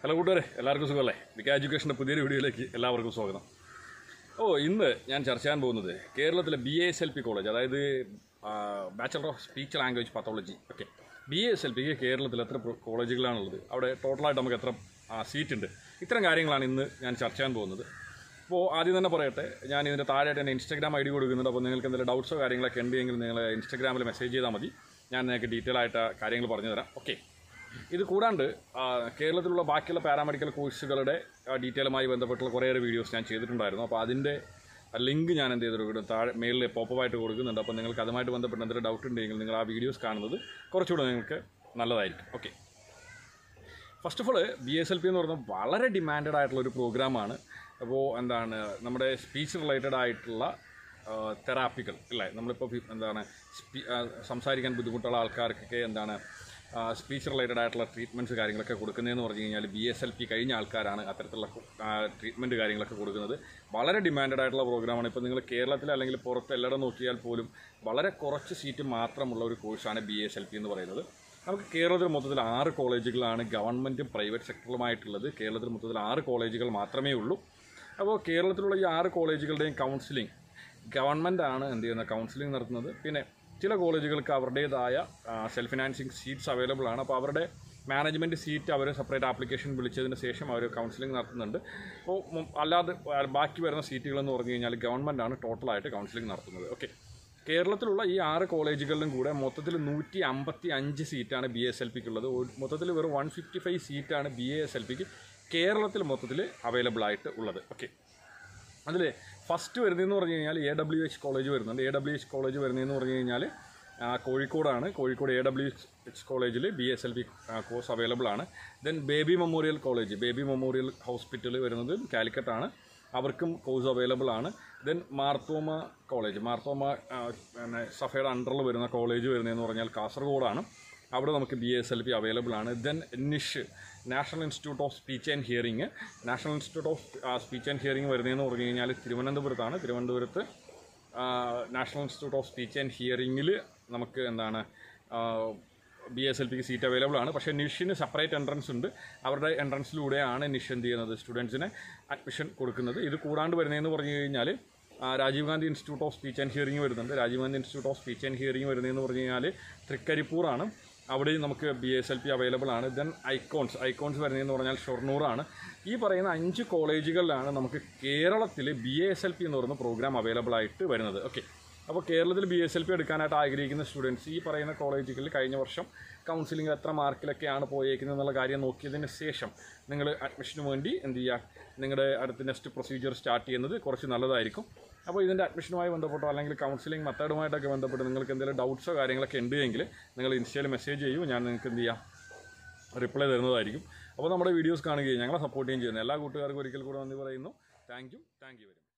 hello കൂട്ടുകാരെ എല്ലാവർക്കും സുഖമല്ലേ വിക എഡ്യൂക്കേഷൻ്റെ പുതിയൊരു വീഡിയോയിലേക്ക് എല്ലാവർക്കും സ്വാഗതം ഓ ഇന്ന് ഞാൻ ചർച്ച ചെയ്യാൻ പോകുന്നത് കേരളത്തിലെ B S L P college അതായത് bachelor of speech language pathology okay B S L പിക്ക് കേരളത്തിൽ എത്ര പ്രോ- കോളേജുകളാണുള്ളത് അവിടെ ടോട്ടലായിട്ട് നമുക്ക് എത്ര സീറ്റ് ഉണ്ട് ഇത്തരം കാര്യങ്ങളാണ് ഇന്ന് ഞാൻ ചർച്ച ചെയ്യാൻ പോകുന്നത് അപ്പോൾ ആദ്യം തന്നെ പറയട്ടെ ഞാൻ ഇതിൻ്റെ താഴെയായിട്ട് എൻ്റെ ഇൻസ്റ്റാഗ്രാം ഐ ഡി കൊടുക്കുന്നുണ്ട് അപ്പോൾ നിങ്ങൾക്ക് എന്തെങ്കിലും ഡൗട്ട്സോ കാര്യങ്ങളൊക്കെ ഉണ്ടെങ്കിൽ നിങ്ങൾ ഇൻസ്റ്റാഗ്രാമിൽ മെസ്സേജ് ചെയ്താൽ മതി ഞാൻ നിങ്ങൾക്ക് ഡീറ്റെയിൽ ആയിട്ട് കാര്യങ്ങൾ പറഞ്ഞു തരാം ഓക്കെ ഇത് കൂടാണ്ട് ആ, കേരളത്തിലുള്ള ബാക്കിയുള്ള പാരാമെഡിക്കൽ കോഴ്സുകളുടെ ഡീറ്റെയിലുമായി ബന്ധപ്പെട്ടുള്ള കുറേയേറെ വീഡിയോസ് ഞാൻ ചെയ്തിട്ടുണ്ടായിരുന്നു അപ്പോൾ അതിൻ്റെ ലിങ്ക് ഞാൻ എന്ത് ചെയ്തിട്ടുണ്ട് താഴെ മെയിലിൽ പോപ്പമായിട്ട് കൊടുക്കുന്നുണ്ട് അപ്പോൾ നിങ്ങൾക്ക് അതുമായിട്ട് ബന്ധപ്പെട്ട് എന്തെങ്കിലും ഡൗട്ട് ഉണ്ടെങ്കിൽ നിങ്ങൾ ആ വീഡിയോസ് കാണുന്നത് കുറച്ചുകൂടെ നിങ്ങൾക്ക് നല്ലതായിരിക്കും okay first of all B S L P എന്ന് പറയുന്നത് വളരെ ഡിമാൻഡഡ് ആയിട്ടുള്ള ഒരു പ്രോഗ്രാമാണ് അപ്പോൾ എന്താണ് നമ്മുടെ സ്പീച്ച് റിലേറ്റഡ് ആയിട്ടുള്ള തെറാപ്പികൾ അല്ലേ നമ്മളിപ്പോൾ ഫി- എന്താണ് സ്പീ- ആ, സംസാരിക്കാൻ ബുദ്ധിമുട്ടുള്ള ആൾക്കാർക്കൊക്കെ എന്താണ് സ്പീച്ച് റിലേറ്റഡ് ആയിട്ടുള്ള ട്രീറ്റ്മെൻറ്റ്സ് കാര്യങ്ങളൊക്കെ കൊടുക്കുന്നതെന്ന് പറഞ്ഞു കഴിഞ്ഞാൽ ബി എസ് എൽ പി കഴിഞ്ഞ ആൾക്കാരാണ് അത്തരത്തിലുള്ള ട്രീറ്റ്മെൻറ്റ് കാര്യങ്ങളൊക്കെ കൊടുക്കുന്നത് വളരെ ഡിമാൻഡഡ് ആയിട്ടുള്ള പ്രോഗ്രാമാണ് ഇപ്പോൾ നിങ്ങൾ കേരളത്തിൽ അല്ലെങ്കിൽ പുറത്ത് എല്ലായിടം നോക്കിയാൽ പോലും വളരെ കുറച്ച് സീറ്റ് മാത്രമുള്ള ഒരു കോഴ്സാണ് ബി എസ് എൽ പി എന്ന് പറയുന്നത് നമുക്ക് കേരളത്തിൽ മൊത്തത്തിൽ ആറ് കോളേജുകളാണ് ഗവൺമെൻറ്റും പ്രൈവറ്റ് സെക്ടറുമായിട്ടുള്ളത് കേരളത്തിൽ മൊത്തത്തിൽ ആറ് കോളേജുകൾ മാത്രമേ ഉള്ളൂ അപ്പോൾ കേരളത്തിലുള്ള ഈ ആറ് കോളേജുകളുടെയും കൗൺസിലിംഗ് ഗവൺമെൻറ് ആണ് എന്ത് ചെയ്യുന്നത് കൗൺസിലിംഗ് നടത്തുന്നത് പിന്നെ ചില കോളേജുകൾക്ക് അവരുടേതായ സെൽഫ് ഫിനാൻസിങ് സീറ്റ്സ് അവൈലബിൾ ആണ് അപ്പോൾ അവരുടെ മാനേജ്മെൻറ്റ് സീറ്റ് അവർ സെപ്പറേറ്റ് ആപ്ലിക്കേഷൻ വിളിച്ചതിന് ശേഷം അവർ കൗൺസിലിംഗ് നടത്തുന്നുണ്ട് അപ്പോൾ മു- അല്ലാതെ ആ, ബാക്കി വരുന്ന സീറ്റുകൾ എന്ന് പറഞ്ഞു കഴിഞ്ഞാൽ ഗവൺമെൻറ് ആണ് ടോട്ടലായിട്ട് കൗൺസിലിംഗ് നടത്തുന്നത് ഓക്കെ കേരളത്തിലുള്ള ഈ ആറ് കോളേജുകളിലും കൂടെ മൊത്തത്തിൽ നൂറ്റി അമ്പത്തി അഞ്ച് സീറ്റാണ് ബി എസ് എൽ പിക്ക് ഉള്ളത് ഒരു- മൊത്തത്തിൽ വെറും വൺ ഫിഫ്റ്റി ഫൈവ് സീറ്റാണ് ബി എസ് എൽ പിക്ക് കേരളത്തിൽ മൊത്തത്തിൽ അവൈലബിൾ ആയിട്ട് ഉള്ളത് ഓക്കെ അതിൽ ഫസ്റ്റ് വരുന്നതെന്ന് പറഞ്ഞു കഴിഞ്ഞാൽ എ ഡബ്ല്യു എച്ച് കോളേജ് വരുന്നുണ്ട് എ ഡബ്ല്യു എച്ച് കോളേജ് വരുന്നതെന്ന് പറഞ്ഞു കഴിഞ്ഞാൽ ആ, കോഴിക്കോടാണ് കോഴിക്കോട് എ ഡബ്ല്യു എച്ച് കോളേജിൽ B S L P course available ആണ് then Baby Memorial College Baby Memorial Hospital വരുന്നത് കാലിക്കറ്റാണ് അവർക്കും കോഴ്സ് അവൈലബിൾ ആണ് ദെൻ മാർത്തോമ കോളേജ് മാർത്തോമ ആ, പിന്നെ സഫയുടെ അണ്ടറിൽ വരുന്ന കോളേജ് വരുന്നതെന്ന് പറഞ്ഞാൽ കാസർഗോഡാണ് അവിടെ നമുക്ക് B S L P available ആണ് then NISH National Institute of Speech and Hearing National Institute of Speech and Hearing വരുന്നതെന്ന് പറഞ്ഞു കഴിഞ്ഞാൽ തിരുവനന്തപുരത്താണ് തിരുവനന്തപുരത്ത് National Institute of Speech and ഹിയറിംഗിൽ നമുക്ക് എന്താണ് ബി എസ് എൽ പിക്ക് സീറ്റ് അവൈലബിൾ ആണ് പക്ഷേ നിഷിന് സെപ്പറേറ്റ് എൻട്രൻസ് ഉണ്ട് അവരുടെ എൻട്രൻസിലൂടെയാണ് നിഷ് എന്ത് ചെയ്യുന്നത് സ്റ്റുഡൻസിന് അഡ്മിഷൻ കൊടുക്കുന്നത് ഇത് കൂടാണ്ട് വരുന്നതെന്ന് പറഞ്ഞു കഴിഞ്ഞാൽ ആ, Rajiv Gandhi Institute of Speech and Hearing വരുന്നുണ്ട് Rajiv Gandhi Institute of Speech and Hearing വരുന്നതെന്ന് പറഞ്ഞു കഴിഞ്ഞാൽ തൃക്കരിപ്പൂറാണ് അവിടെയും നമുക്ക് B S L P available ആണ് ദെൻ ഐക്കോൺസ് ഐക്കോൺസ് വരുന്നതെന്ന് പറഞ്ഞാൽ ഷൊർണൂറാണ് ഈ പറയുന്ന അഞ്ച് കോളേജുകളിലാണ് നമുക്ക് കേരളത്തിൽ ബി എസ് എൽ പി എന്ന് പറയുന്ന പ്രോഗ്രാം അവൈലബിൾ ആയിട്ട് വരുന്നത് ഓക്കെ അപ്പോൾ കേരളത്തിൽ ബി എസ് എൽ പി എടുക്കാനായിട്ട് ആഗ്രഹിക്കുന്ന സ്റ്റുഡൻസ് ഈ പറയുന്ന കോളേജുകളിൽ കഴിഞ്ഞ വർഷം കൗൺസിലിംഗ് എത്ര മാർക്കിലൊക്കെയാണ് പോയേക്കുന്നത് എന്നുള്ള കാര്യം നോക്കിയതിന് ശേഷം നിങ്ങൾ അഡ്മിഷന് വേണ്ടി എന്ത് ചെയ്യുക നിങ്ങളുടെ അടുത്ത നെക്സ്റ്റ് പ്രൊസീജിയർ സ്റ്റാർട്ട് ചെയ്യുന്നത് കുറച്ച് നല്ലതായിരിക്കും അപ്പോൾ ഇതിൻ്റെ അഡ്മിഷനുമായി ബന്ധപ്പെട്ടോ അല്ലെങ്കിൽ കൗൺസിലിംഗ് മെത്തേഡുമായിട്ടൊക്കെ ബന്ധപ്പെട്ട് നിങ്ങൾക്ക് എന്തെങ്കിലും ഡൗട്ട്സോ കാര്യങ്ങളൊക്കെ ഉണ്ട് എങ്കിൽ നിങ്ങൾ ഇൻസ്റ്റയിൽ മെസ്സേജ് ചെയ്യൂ ഞാൻ നിങ്ങൾക്ക് എന്ത് ചെയ്യാം റിപ്ലൈ തരുന്നതായിരിക്കും അപ്പോൾ നമ്മുടെ വീഡിയോസ് കാണുകയും ഞങ്ങളെ സപ്പോർട്ട് ചെയ്യുകയും ചെയ്യുന്നു എല്ലാ കൂട്ടുകാർക്കും ഒരിക്കൽ കൂടെ നന്ദി പറയുന്നു thank you thank you very much